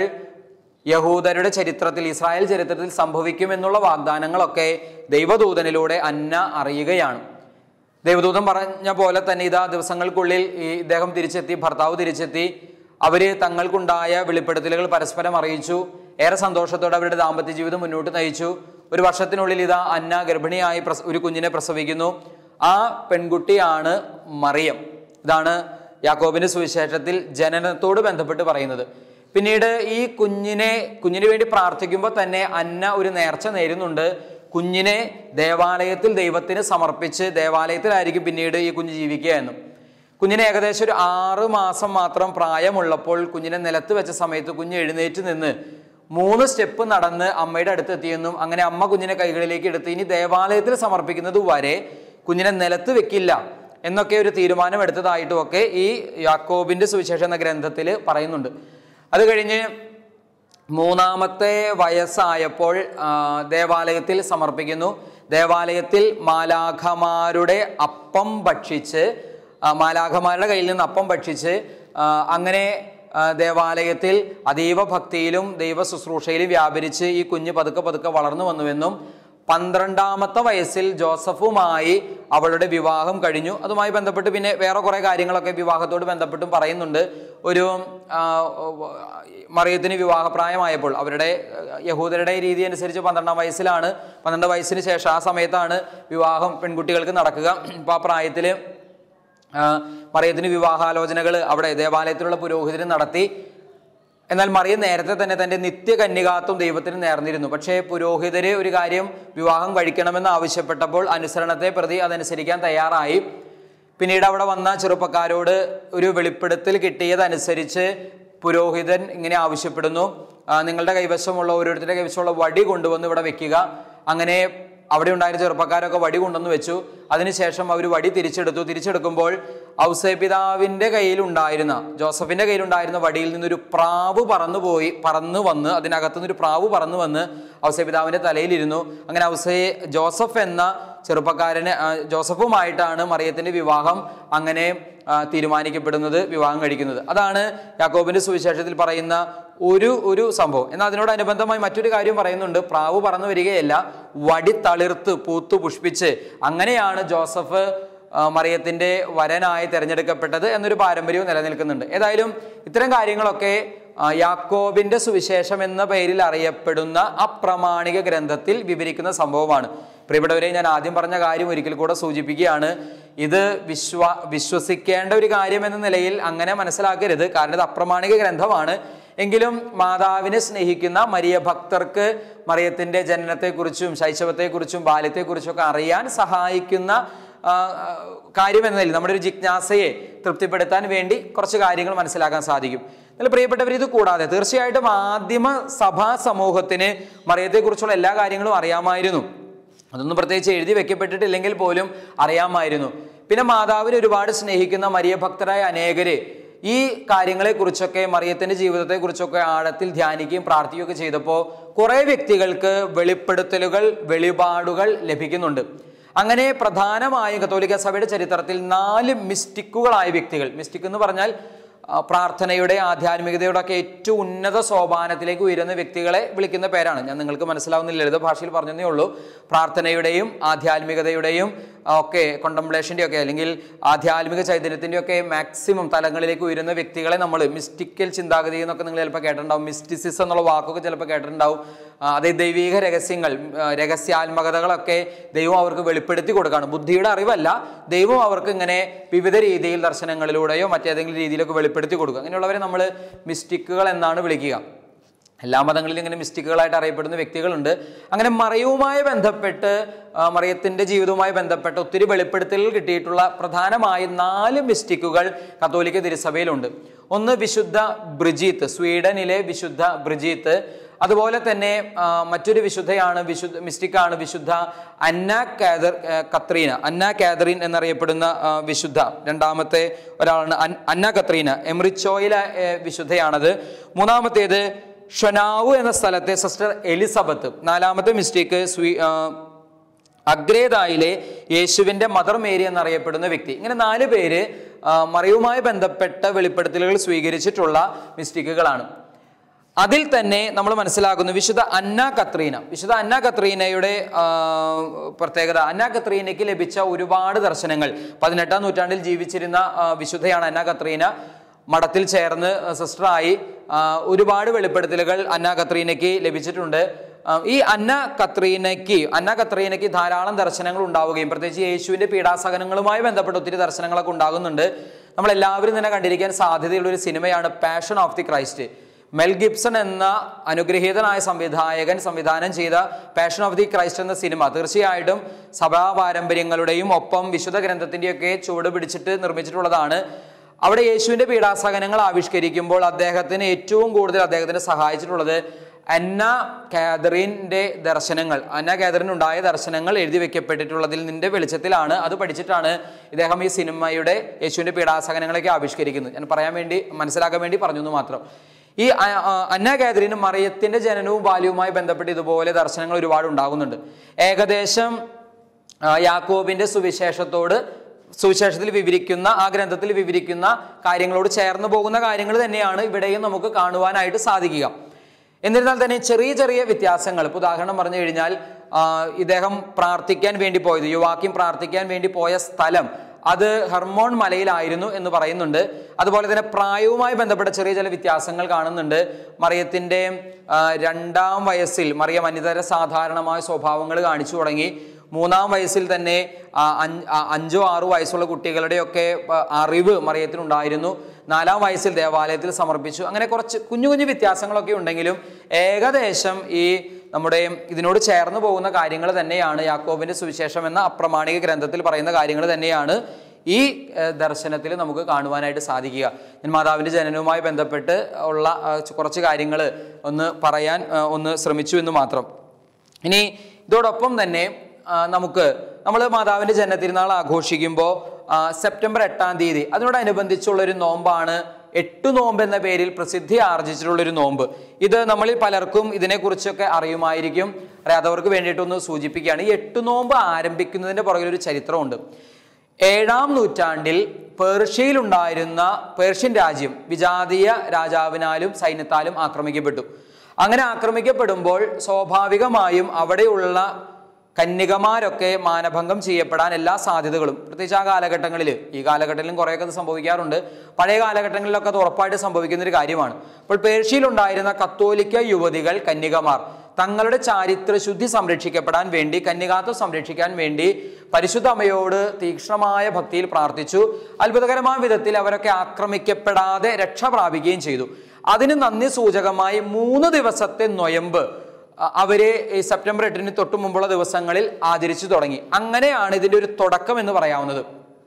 യഹൂദരുടെ ചരിത്രത്തിൽ ഇസ്രായേൽ ചരിത്രത്തിൽ സംഭവിക്കുമെന്നുള്ള വാഗ്ദാനങ്ങളൊക്കെ ദൈവദൂതനിലൂടെ അന്ന അറിയുകയാണ് ദൈവദൂതൻ പറഞ്ഞ പോലെ തന്നെ ഇതാ ദിവസങ്ങൾക്കുള്ളിൽ ഈ ഇദ്ദേഹം തിരിച്ചെത്തി ഭർത്താവ് തിരിച്ചെത്തി അവര് തങ്ങൾക്കുണ്ടായ വെളിപ്പെടുത്തലുകൾ പരസ്പരം അറിയിച്ചു ഏറെ സന്തോഷത്തോടെ അവരുടെ ദാമ്പത്യ ജീവിതം മുന്നോട്ട് നയിച്ചു ഒരു വർഷത്തിനുള്ളിൽ ഇതാ അന്ന ഗർഭിണിയായി പ്രസ ഒരു കുഞ്ഞിനെ പ്രസവിക്കുന്നു ആ പെൺകുട്ടിയാണ് മറിയം ഇതാണ് യാക്കോബിന്റെ സുവിശേഷത്തിൽ ജനനത്തോട് ബന്ധപ്പെട്ട് പറയുന്നത് പിന്നീട് ഈ കുഞ്ഞിനെ കുഞ്ഞിന് വേണ്ടി പ്രാർത്ഥിക്കുമ്പോൾ തന്നെ അന്ന ഒരു നേർച്ച നേരുന്നുണ്ട് കുഞ്ഞിനെ ദേവാലയത്തിൽ ദൈവത്തിന് സമർപ്പിച്ച് ദേവാലയത്തിലായിരിക്കും പിന്നീട് ഈ കുഞ്ഞ് ജീവിക്കുക എന്നും കുഞ്ഞിന് ഏകദേശം ഒരു ആറ് മാസം മാത്രം പ്രായമുള്ളപ്പോൾ കുഞ്ഞിനെ നിലത്ത് വെച്ച സമയത്ത് കുഞ്ഞ് എഴുന്നേറ്റ് നിന്ന് മൂന്ന് സ്റ്റെപ്പ് നടന്ന് അമ്മയുടെ അടുത്ത് എത്തിയെന്നും അങ്ങനെ അമ്മ കുഞ്ഞിനെ കൈകളിലേക്ക് എടുത്ത് ഇനി ദേവാലയത്തിൽ സമർപ്പിക്കുന്നത് വരെ കുഞ്ഞിനെ നിലത്ത് വെക്കില്ല എന്നൊക്കെ ഒരു തീരുമാനം എടുത്തതായിട്ടും ഒക്കെ ഈ യാക്കോബിന്റെ സുവിശേഷം എന്ന ഗ്രന്ഥത്തിൽ പറയുന്നുണ്ട് അത് കഴിഞ്ഞ് മൂന്നാമത്തെ വയസ്സായപ്പോൾ ആ, ദേവാലയത്തിൽ സമർപ്പിക്കുന്നു ദേവാലയത്തിൽ മാലാഖമാരുടെ അപ്പം ഭക്ഷിച്ച് ആ, മാലാഖമാരുടെ കയ്യിൽ നിന്ന് അപ്പം ഭക്ഷിച്ച് ആ, അങ്ങനെ ആ, ദേവാലയത്തിൽ അതീവ ഭക്തിയിലും ദൈവ ശുശ്രൂഷയിലും വ്യാപരിച്ച് ഈ കുഞ്ഞ് പതുക്കെ പതുക്കെ വളർന്നു വന്നുവെന്നും പന്ത്രണ്ടാമത്തെ വയസ്സിൽ ജോസഫുമായി അവളുടെ വിവാഹം കഴിഞ്ഞു അതുമായി ബന്ധപ്പെട്ട് പിന്നെ വേറെ കുറേ കാര്യങ്ങളൊക്കെ വിവാഹത്തോട് ബന്ധപ്പെട്ടും പറയുന്നുണ്ട് ഒരു ആ, മറിയത്തിന് വിവാഹപ്രായമായപ്പോൾ അവരുടെ ആ, യഹൂദരുടെ രീതി അനുസരിച്ച് പന്ത്രണ്ടാം വയസ്സിലാണ് പന്ത്രണ്ട് വയസ്സിന് ശേഷം ആ സമയത്താണ് വിവാഹം പെൺകുട്ടികൾക്ക് നടക്കുക അപ്പോൾ ആ പ്രായത്തിൽ മറിയത്തിന് വിവാഹാലോചനകൾ അവിടെ ദേവാലയത്തിലുള്ള പുരോഹിതന് നടത്തി എന്നാൽ മറിയം നേരത്തെ തന്നെ തന്റെ നിത്യകന്യകാത്വം ദൈവത്തിന് നേർന്നിരുന്നു പക്ഷേ പുരോഹിതര് ഒരു കാര്യം വിവാഹം കഴിക്കണമെന്ന് ആവശ്യപ്പെട്ടപ്പോൾ അനുസരണത്തെ പ്രതി അതനുസരിക്കാൻ തയ്യാറായി പിന്നീട് അവിടെ വന്ന ചെറുപ്പക്കാരോട് ഒരു വെളിപ്പെടുത്തൽ കിട്ടിയതനുസരിച്ച് പുരോഹിതൻ ഇങ്ങനെ ആവശ്യപ്പെടുന്നു ആ, നിങ്ങളുടെ കൈവശമുള്ള ഓരോരുത്തരുടെ കൈവശമുള്ള വടി കൊണ്ടുവന്ന് ഇവിടെ വെക്കുക അങ്ങനെ അവിടെ ഉണ്ടായിരുന്ന ചെറുപ്പക്കാരൊക്കെ വടി കൊണ്ടുവന്ന് വെച്ചു അതിനുശേഷം അവർ വടി തിരിച്ചെടുത്തു തിരിച്ചെടുക്കുമ്പോൾ ഔസേ പിതാവിൻ്റെ കയ്യിലുണ്ടായിരുന്ന ജോസഫിൻ്റെ കയ്യിലുണ്ടായിരുന്ന വടിയിൽ നിന്നൊരു പ്രാവ് പറന്നു പോയി പറന്നു വന്ന് അതിനകത്തുനിന്ന് ഒരു പ്രാവ് പറന്നു വന്ന് ഔസേ പിതാവിൻ്റെ തലയിലിരുന്നു അങ്ങനെ ഔസേ ജോസഫ് എന്ന ചെറുപ്പക്കാരന് ആ, ജോസഫുമായിട്ടാണ് മറിയത്തിൻ്റെ വിവാഹം അങ്ങനെ ആ, തീരുമാനിക്കപ്പെടുന്നത് വിവാഹം കഴിക്കുന്നത് അതാണ് യാക്കോബിന്റെ സുവിശേഷത്തിൽ പറയുന്ന ഒരു ഒരു സംഭവം എന്നാൽ അതിനോടനുബന്ധമായി മറ്റൊരു കാര്യം പറയുന്നുണ്ട് പ്രാവ് പറന്നു വരികയല്ല വടി തളിർത്ത് പൂത്തു പുഷ്പിച്ച് അങ്ങനെയാണ് ജോസഫ് ആ, മറിയത്തിന്റെ വരനായി തിരഞ്ഞെടുക്കപ്പെട്ടത് എന്നൊരു പാരമ്പര്യവും നിലനിൽക്കുന്നുണ്ട് ഏതായാലും ഇത്തരം കാര്യങ്ങളൊക്കെ ആ, യാക്കോബിന്റെ സുവിശേഷം എന്ന പേരിൽ അറിയപ്പെടുന്ന അപ്രമാണിക ഗ്രന്ഥത്തിൽ വിവരിക്കുന്ന സംഭവമാണ് പ്രിയപ്പെട്ടവരെ ഞാൻ ആദ്യം പറഞ്ഞ കാര്യം ഒരിക്കൽ കൂടെ സൂചിപ്പിക്കുകയാണ് ഇത് വിശ്വ വിശ്വസിക്കേണ്ട ഒരു കാര്യം എന്ന നിലയിൽ അങ്ങനെ മനസ്സിലാക്കരുത് കാരണം ഇത് അപ്രമാണിക ഗ്രന്ഥമാണ് എങ്കിലും മാതാവിനെ സ്നേഹിക്കുന്ന മരിയ ഭക്തർക്ക് മറിയത്തിന്റെ ജനനത്തെക്കുറിച്ചും ശൈശവത്തെക്കുറിച്ചും ബാല്യത്തെക്കുറിച്ചും ഒക്കെ അറിയാൻ സഹായിക്കുന്ന ആ, ആ, കാര്യം എന്ന നിലയിൽ നമ്മുടെ ഒരു ജിജ്ഞാസയെ തൃപ്തിപ്പെടുത്താൻ വേണ്ടി കുറച്ച് കാര്യങ്ങൾ മനസ്സിലാക്കാൻ സാധിക്കും എന്നാൽ പ്രിയപ്പെട്ടവർ ഇത് കൂടാതെ തീർച്ചയായിട്ടും ആദിമ സഭാ സമൂഹത്തിന് മറിയത്തെക്കുറിച്ചുള്ള എല്ലാ കാര്യങ്ങളും അറിയാമായിരുന്നു അതൊന്നും പ്രത്യേകിച്ച് എഴുതി വെക്കപ്പെട്ടിട്ടില്ലെങ്കിൽ പോലും അറിയാമായിരുന്നു പിന്നെ മാതാവിനെ ഒരുപാട് സ്നേഹിക്കുന്ന മരിയ ഭക്തരായ അനേകര് ഈ കാര്യങ്ങളെക്കുറിച്ചൊക്കെ മറിയത്തിന്റെ ജീവിതത്തെക്കുറിച്ചൊക്കെ ആഴത്തിൽ ധ്യാനിക്കുകയും പ്രാർത്ഥിക്കുകയൊക്കെ ചെയ്തപ്പോൾ കുറേ വ്യക്തികൾക്ക് വെളിപ്പെടുത്തലുകൾ വെളിപാടുകൾ ലഭിക്കുന്നുണ്ട് അങ്ങനെ പ്രധാനമായും കത്തോലിക്ക സഭയുടെ ചരിത്രത്തിൽ നാല് മിസ്റ്റിക്കുകളായ വ്യക്തികൾ മിസ്റ്റിക് എന്ന് പറഞ്ഞാൽ ആ, പ്രാർത്ഥനയുടെ ആധ്യാത്മികതയുടെ ഒക്കെ ഏറ്റവും ഉന്നത സോപാനത്തിലേക്ക് ഉയരുന്ന വ്യക്തികളെ വിളിക്കുന്ന പേരാണ് ഞാൻ നിങ്ങൾക്ക് മനസ്സിലാവുന്ന ലളിത ഭാഷയിൽ പറഞ്ഞതേ ഉള്ളൂ പ്രാർത്ഥനയുടെയും ആധ്യാത്മികതയുടെയും ആ, ഒക്കെ കൊണ്ടംപ്ലേഷൻ്റെ ഒക്കെ അല്ലെങ്കിൽ ആധ്യാത്മിക ചൈതന്യത്തിൻ്റെ ഒക്കെ മാക്സിമം തലങ്ങളിലേക്ക് ഉയരുന്ന വ്യക്തികളെ നമ്മൾ മിസ്റ്റിക്കൽ ചിന്താഗതി എന്നൊക്കെ നിങ്ങൾ ചിലപ്പോൾ കേട്ടിട്ടുണ്ടാവും മിസ്റ്റിസിസം എന്നുള്ള വാക്കൊക്കെ ചിലപ്പോൾ കേട്ടിട്ടുണ്ടാവും ആ, അതേ ദൈവീക രഹസ്യങ്ങൾ ആ, രഹസ്യാത്മകതകളൊക്കെ ദൈവം അവർക്ക് വെളിപ്പെടുത്തി കൊടുക്കുകയാണ് ബുദ്ധിയുടെ അറിവല്ല ദൈവം അവർക്ക് ഇങ്ങനെ വിവിധ രീതിയിൽ ദർശനങ്ങളിലൂടെയോ മറ്റേതെങ്കിലും രീതിയിലൊക്കെ വെളിപ്പെടുത്തി കൊടുക്കുക അങ്ങനെയുള്ളവരെ നമ്മൾ മിസ്റ്റിക്കുകൾ എന്നാണ് വിളിക്കുക എല്ലാ മതങ്ങളിലും ഇങ്ങനെ മിസ്റ്റിക്കുകളായിട്ട് അറിയപ്പെടുന്ന വ്യക്തികളുണ്ട് അങ്ങനെ മറിയവുമായി ബന്ധപ്പെട്ട് ആ, മറിയത്തിന്റെ ജീവിതവുമായി ബന്ധപ്പെട്ട് ഒത്തിരി വെളിപ്പെടുത്തലുകൾ കിട്ടിയിട്ടുള്ള പ്രധാനമായ നാല് മിസ്റ്റിക്കുകൾ കത്തോലിക്ക തിരുസഭയിലുണ്ട് ഒന്ന് വിശുദ്ധ ബ്രിജീത്ത് സ്വീഡനിലെ വിശുദ്ധ ബ്രിജീത്ത് അതുപോലെ തന്നെ ആ, മറ്റൊരു വിശുദ്ധയാണ് വിശുദ്ധ മിസ്റ്റിക്കാണ് വിശുദ്ധ അന്ന കാദർ ആ, കത്രീന അന്ന കാതറിൻ എന്നറിയപ്പെടുന്ന ആ, വിശുദ്ധ രണ്ടാമത്തെ ഒരാളാണ് അൻ- അന്ന കത്രീന എമ്രിച്ചോയിലെ ഏ, വിശുദ്ധയാണത് മൂന്നാമത്തേത് ഷൊനാവു എന്ന സ്ഥലത്തെ സിസ്റ്റർ എലിസബത്ത് നാലാമത്തെ മിസ്റ്റേക്ക് സ്വീ ആ, അഗ്രേതായിലെ യേശുവിൻ്റെ മദർ മേരി എന്നറിയപ്പെടുന്ന വ്യക്തി ഇങ്ങനെ നാല് പേര് ആ, മറിയുമായി ബന്ധപ്പെട്ട വെളിപ്പെടുത്തലുകൾ സ്വീകരിച്ചിട്ടുള്ള മിസ്റ്റേക്കുകളാണ് അതിൽ തന്നെ നമ്മൾ മനസ്സിലാക്കുന്നു വിശുദ്ധ അന്ന കത്രീന വിശുദ്ധ അന്ന കത്രീനയുടെ ആ, പ്രത്യേകത അന്ന കത്രീനയ്ക്ക് ലഭിച്ച ഒരുപാട് ദർശനങ്ങൾ പതിനെട്ടാം നൂറ്റാണ്ടിൽ ജീവിച്ചിരുന്ന ആ, വിശുദ്ധയാണ് അന്ന കത്രീന മഠത്തിൽ ചേർന്ന് സിസ്റ്ററായി ആ, ഒരുപാട് വെളിപ്പെടുത്തലുകൾ അന്ന കത്രീനയ്ക്ക് ലഭിച്ചിട്ടുണ്ട് ആ, ഈ അന്ന കത്രീനയ്ക്ക് അന്ന കത്രീനയ്ക്ക് ധാരാളം ദർശനങ്ങൾ ഉണ്ടാവുകയും പ്രത്യേകിച്ച് യേശുവിൻ്റെ പീഡാസഹനങ്ങളുമായി ബന്ധപ്പെട്ട് ഒത്തിരി ദർശനങ്ങളൊക്കെ ഉണ്ടാകുന്നുണ്ട് നമ്മൾ എല്ലാവരും തന്നെ കണ്ടിരിക്കാൻ സാധ്യതയുള്ള ഒരു സിനിമയാണ് Passion of the Christ Mel Gibson എന്ന അനുഗ്രഹീതനായ സംവിധായകൻ സംവിധാനം ചെയ്ത പാഷൻ ഓഫ് ദി ക്രൈസ്റ്റ് എന്ന സിനിമ തീർച്ചയായിട്ടും സഭാ പാരമ്പര്യങ്ങളുടെയും ഒപ്പം വിശുദ്ധ ഗ്രന്ഥത്തിൻ്റെയൊക്കെ ചുവട് പിടിച്ചിട്ട് നിർമ്മിച്ചിട്ടുള്ളതാണ് അവിടെ യേശുവിൻ്റെ പീഡാസഹനങ്ങൾ ആവിഷ്കരിക്കുമ്പോൾ അദ്ദേഹത്തിന് ഏറ്റവും കൂടുതൽ അദ്ദേഹത്തിന് സഹായിച്ചിട്ടുള്ളത് അന്ന കാതറിൻ്റെ ദർശനങ്ങൾ അന്ന കാതറിൻ ഉണ്ടായ ദർശനങ്ങൾ എഴുതി വെക്കപ്പെട്ടിട്ടുള്ളതിൽ നിന്റെ വെളിച്ചത്തിലാണ് അത് പഠിച്ചിട്ടാണ് ഇദ്ദേഹം ഈ സിനിമയുടെ യേശുവിൻ്റെ പീഡാസഹനങ്ങളൊക്കെ ആവിഷ്കരിക്കുന്നത് ഞാൻ പറയാൻ വേണ്ടി മനസ്സിലാക്കാൻ വേണ്ടി പറഞ്ഞു എന്ന് മാത്രം ഈ അ- അ- അന്ന കാതറിന് മറിയത്തിന്റെ ജനനവും ബാല്യവുമായി ബന്ധപ്പെട്ട് ഇതുപോലെ ദർശനങ്ങൾ ഒരുപാട് ഉണ്ടാകുന്നുണ്ട് ഏകദേശം ആ, യാക്കോബിന്റെ സുവിശേഷത്തോട് സുവിശേഷത്തിൽ വിവരിക്കുന്ന ആ ഗ്രന്ഥത്തിൽ വിവരിക്കുന്ന കാര്യങ്ങളോട് ചേർന്ന് പോകുന്ന കാര്യങ്ങൾ തന്നെയാണ് ഇവിടെയും നമുക്ക് കാണുവാനായിട്ട് സാധിക്കുക എന്നിരുന്നാൽ തന്നെ ചെറിയ ചെറിയ വ്യത്യാസങ്ങൾ ഇപ്പോൾ ഉദാഹരണം പറഞ്ഞു കഴിഞ്ഞാൽ ആ, ഇദ്ദേഹം പ്രാർത്ഥിക്കാൻ വേണ്ടി പോയത് യുവാക്യം പ്രാർത്ഥിക്കാൻ വേണ്ടി പോയ സ്ഥലം അത് ഹെർമോൺ മലയിലായിരുന്നു എന്ന് പറയുന്നുണ്ട് അതുപോലെ തന്നെ പ്രായവുമായി ബന്ധപ്പെട്ട ചെറിയ ചില വ്യത്യാസങ്ങൾ കാണുന്നുണ്ട് മറിയത്തിൻ്റെ ആ, രണ്ടാം വയസ്സിൽ മറിയം അനിതര സാധാരണമായ സ്വഭാവങ്ങൾ കാണിച്ചു തുടങ്ങി മൂന്നാം വയസ്സിൽ തന്നെ ആ, അഞ്ച് ആ, അഞ്ചോ ആറോ വയസ്സുള്ള കുട്ടികളുടെയൊക്കെ ആ, അറിവ് മറിയത്തിനുണ്ടായിരുന്നു നാലാം വയസ്സിൽ ദേവാലയത്തിൽ സമർപ്പിച്ചു അങ്ങനെ കുറച്ച് കുഞ്ഞു കുഞ്ഞു വ്യത്യാസങ്ങളൊക്കെ ഉണ്ടെങ്കിലും ഏകദേശം ഈ നമ്മുടെ ഇതിനോട് ചേർന്ന് പോകുന്ന കാര്യങ്ങൾ തന്നെയാണ് യാക്കോബിന്റെ സുവിശേഷം എന്ന അപ്രമാണിക ഗ്രന്ഥത്തിൽ പറയുന്ന കാര്യങ്ങൾ തന്നെയാണ് ഈ ദർശനത്തിൽ നമുക്ക് കാണുവാനായിട്ട് സാധിക്കുക ഞാൻ മാതാവിൻ്റെ ജനനവുമായി ബന്ധപ്പെട്ട് ഉള്ള ആ, കുറച്ച് കാര്യങ്ങൾ ഒന്ന് പറയാൻ ആ, ഒന്ന് ശ്രമിച്ചു എന്ന് മാത്രം ഇനി ഇതോടൊപ്പം തന്നെ ആ, നമുക്ക് നമ്മൾ മാതാവിൻ്റെ ജനനത്തിരുന്നാൾ ആഘോഷിക്കുമ്പോൾ ആ, സെപ്റ്റംബർ എട്ടാം തീയതി അതിനോടനുബന്ധിച്ചുള്ളൊരു നോമ്പാണ് എട്ടു നോമ്പ് എന്ന പേരിൽ പ്രസിദ്ധി ആർജിച്ചിട്ടുള്ളൊരു നോമ്പ് ഇത് നമ്മളിൽ പലർക്കും ഇതിനെക്കുറിച്ചൊക്കെ അറിയുമായിരിക്കും അറിയാത്തവർക്ക് വേണ്ടിയിട്ടൊന്ന് സൂചിപ്പിക്കുകയാണ് ഈ എട്ടു നോമ്പ് ആരംഭിക്കുന്നതിൻ്റെ പുറകിലൊരു ചരിത്രമുണ്ട് ഏഴാം നൂറ്റാണ്ടിൽ പേർഷ്യയിലുണ്ടായിരുന്ന പേർഷ്യൻ രാജ്യം വിജാതീയ രാജാവിനാലും സൈന്യത്താലും ആക്രമിക്കപ്പെട്ടു അങ്ങനെ ആക്രമിക്കപ്പെടുമ്പോൾ സ്വാഭാവികമായും അവിടെയുള്ള കന്യകമാരൊക്കെ മാനഭംഗം ചെയ്യപ്പെടാൻ എല്ലാ സാധ്യതകളും പ്രത്യേകിച്ച് ആ കാലഘട്ടങ്ങളിൽ ഈ കാലഘട്ടത്തിലും കുറേയൊക്കെ അത് സംഭവിക്കാറുണ്ട് പഴയ കാലഘട്ടങ്ങളിലൊക്കെ അത് ഉറപ്പായിട്ട് സംഭവിക്കുന്ന ഒരു കാര്യമാണ് അപ്പോൾ പേർഷ്യയിലുണ്ടായിരുന്ന കത്തോലിക്ക യുവതികൾ കന്യകമാർ തങ്ങളുടെ ചാരിത്രശുദ്ധി സംരക്ഷിക്കപ്പെടാൻ വേണ്ടി കന്യകാത്വം സംരക്ഷിക്കാൻ വേണ്ടി പരിശുദ്ധ അമ്മയോട് തീക്ഷ്ണമായ ഭക്തിയിൽ പ്രാർത്ഥിച്ചു അത്ഭുതകരമായ വിധത്തിൽ അവരൊക്കെ ആക്രമിക്കപ്പെടാതെ രക്ഷ പ്രാപിക്കുകയും ചെയ്തു അതിന് നന്ദി സൂചകമായി മൂന്ന് ദിവസത്തെ നൊയമ്പ് അ- അവര് ഈ സെപ്റ്റംബർ എട്ടിന് തൊട്ട് മുമ്പുള്ള ദിവസങ്ങളിൽ ആചരിച്ചു തുടങ്ങി അങ്ങനെയാണ് ഇതിൻ്റെ ഒരു തുടക്കം എന്ന് പറയാവുന്നത്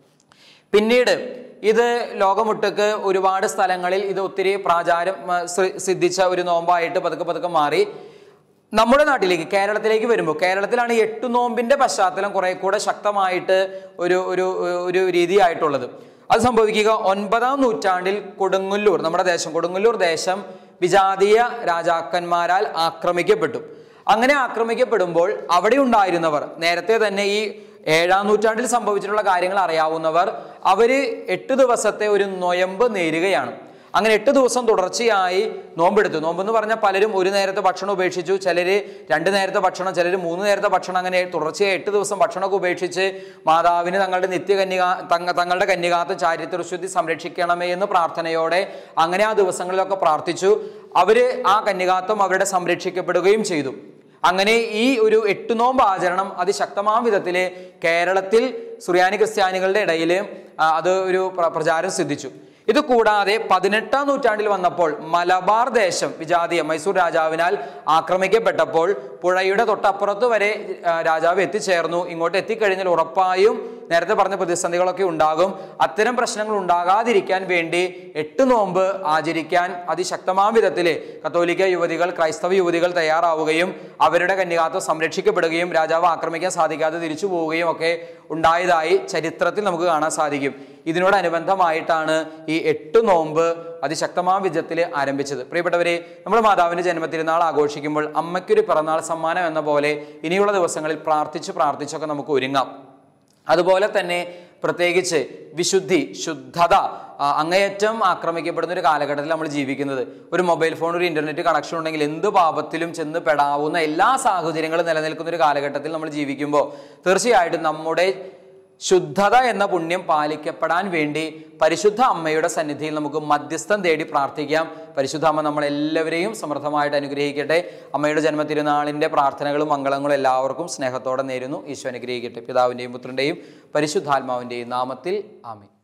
പിന്നീട് ഇത് ലോകമൊട്ടുക്ക് ഒരുപാട് സ്ഥലങ്ങളിൽ ഇത് ഒത്തിരി പ്രാചാരം ആ, സി- സിദ്ധിച്ച ഒരു നോമ്പായിട്ട് പതുക്കെ പതുക്കെ മാറി നമ്മുടെ നാട്ടിലേക്ക് കേരളത്തിലേക്ക് വരുമ്പോൾ കേരളത്തിലാണ് ഈ എട്ടു നോമ്പിന്റെ പശ്ചാത്തലം കുറെ കൂടെ ശക്തമായിട്ട് ഒരു ഒരു ഒരു രീതിയായിട്ടുള്ളത് അത് സംഭവിക്കുക ഒൻപതാം നൂറ്റാണ്ടിൽ കൊടുങ്ങല്ലൂർ നമ്മുടെ ദേശം കൊടുങ്ങല്ലൂർ ദേശം വിജാതീയ രാജാക്കന്മാരാൽ ആക്രമിക്കപ്പെട്ടു അങ്ങനെ ആക്രമിക്കപ്പെടുമ്പോൾ അവിടെ ഉണ്ടായിരുന്നവർ നേരത്തെ തന്നെ ഈ ഏഴാം നൂറ്റാണ്ടിൽ സംഭവിച്ചിട്ടുള്ള കാര്യങ്ങൾ അറിയാവുന്നവർ അവര് എട്ട് ദിവസത്തെ ഒരു നൊയമ്പ് നേരുകയാണ് അങ്ങനെ എട്ട് ദിവസം തുടർച്ചയായി നോമ്പെടുത്തു നോമ്പെന്ന് പറഞ്ഞാൽ പലരും ഒരു നേരത്തെ ഭക്ഷണം ഉപേക്ഷിച്ചു ചിലർ രണ്ട് നേരത്തെ ഭക്ഷണം ചിലർ മൂന്ന് നേരത്തെ ഭക്ഷണം അങ്ങനെ തുടർച്ചയായി എട്ട് ദിവസം ഭക്ഷണമൊക്കെ ഉപേക്ഷിച്ച് മാതാവിന് തങ്ങളുടെ നിത്യകന്യക തങ്ങ തങ്ങളുടെ കന്യകാത്ത ചാരിത്രശുദ്ധി സംരക്ഷിക്കണമേ എന്ന് പ്രാർത്ഥനയോടെ അങ്ങനെ ആ ദിവസങ്ങളിലൊക്കെ പ്രാർത്ഥിച്ചു അവര് ആ കന്യകാത്വം അവരുടെ സംരക്ഷിക്കപ്പെടുകയും ചെയ്തു അങ്ങനെ ഈ ഒരു എട്ട് നോമ്പ് ആചരണം അതിശക്തമായ വിധത്തിൽ കേരളത്തിൽ സുറിയാനി ക്രിസ്ത്യാനികളുടെ ഇടയിൽ അത് ഒരു പ്ര- പ്രചാരം സിദ്ധിച്ചു ഇത് കൂടാതെ പതിനെട്ടാം നൂറ്റാണ്ടിൽ വന്നപ്പോൾ മലബാർ ദേശം വിജാതീയ മൈസൂർ രാജാവിനാൽ ആക്രമിക്കപ്പെട്ടപ്പോൾ പുഴയുടെ തൊട്ടപ്പുറത്ത് വരെ ആ, രാജാവ് എത്തിച്ചേർന്നു ഇങ്ങോട്ട് എത്തിക്കഴിഞ്ഞാൽ ഉറപ്പായും നേരത്തെ പറഞ്ഞ പ്രതിസന്ധികളൊക്കെ ഉണ്ടാകും അത്തരം പ്രശ്നങ്ങൾ ഉണ്ടാകാതിരിക്കാൻ വേണ്ടി എട്ട് നോമ്പ് ആചരിക്കാൻ അതിശക്തമായ വിധത്തിൽ കത്തോലിക്ക യുവതികൾ ക്രൈസ്തവ യുവതികൾ തയ്യാറാവുകയും അവരുടെ കന്യകാത്വം സംരക്ഷിക്കപ്പെടുകയും രാജാവ് ആക്രമിക്കാൻ സാധിക്കാതെ തിരിച്ചു പോവുകയും ഒക്കെ ഉണ്ടായതായി ചരിത്രത്തിൽ നമുക്ക് കാണാൻ സാധിക്കും ഇതിനോടനുബന്ധമായിട്ടാണ് ഈ എട്ട് നോമ്പ് അതിശക്തമായ വിധത്തിൽ ആരംഭിച്ചത് പ്രിയപ്പെട്ടവരെ നമ്മൾ മാതാവിൻ്റെ ജന്മത്തിരുന്നാൾ ആഘോഷിക്കുമ്പോൾ അമ്മയ്ക്കൊരു പിറന്നാൾ സമ്മാനം എന്ന പോലെ ഇനിയുള്ള ദിവസങ്ങളിൽ പ്രാർത്ഥിച്ച് പ്രാർത്ഥിച്ചൊക്കെ നമുക്ക് ഒരുങ്ങാം അതുപോലെ തന്നെ പ്രത്യേകിച്ച് വിശുദ്ധി ശുദ്ധത ആ, അങ്ങേയറ്റം ആക്രമിക്കപ്പെടുന്ന ഒരു കാലഘട്ടത്തിൽ നമ്മൾ ജീവിക്കുന്നത് ഒരു മൊബൈൽ ഫോൺ ഒരു ഇന്റർനെറ്റ് കണക്ഷൻ ഉണ്ടെങ്കിൽ എന്ത് പാപത്തിലും ചെന്ന് പെടാവുന്ന എല്ലാ സാഹചര്യങ്ങളും നിലനിൽക്കുന്ന ഒരു കാലഘട്ടത്തിൽ നമ്മൾ ജീവിക്കുമ്പോൾ തീർച്ചയായിട്ടും നമ്മുടെ ശുദ്ധത എന്ന പുണ്യം പാലിക്കപ്പെടാൻ വേണ്ടി പരിശുദ്ധ അമ്മയുടെ സന്നിധിയിൽ നമുക്ക് മധ്യസ്ഥം തേടി പ്രാർത്ഥിക്കാം പരിശുദ്ധ അമ്മ നമ്മളെല്ലാവരെയും സമൃദ്ധമായിട്ട് അനുഗ്രഹിക്കട്ടെ അമ്മയുടെ ജന്മതിരുനാളിൻ്റെ പ്രാർത്ഥനകളും മംഗളങ്ങളും എല്ലാവർക്കും സ്നേഹത്തോടെ നേരുന്നു ഈശോ അനുഗ്രഹിക്കട്ടെ പിതാവിൻ്റെയും പുത്രൻ്റെയും പരിശുദ്ധാത്മാവിൻ്റെയും നാമത്തിൽ ആമേ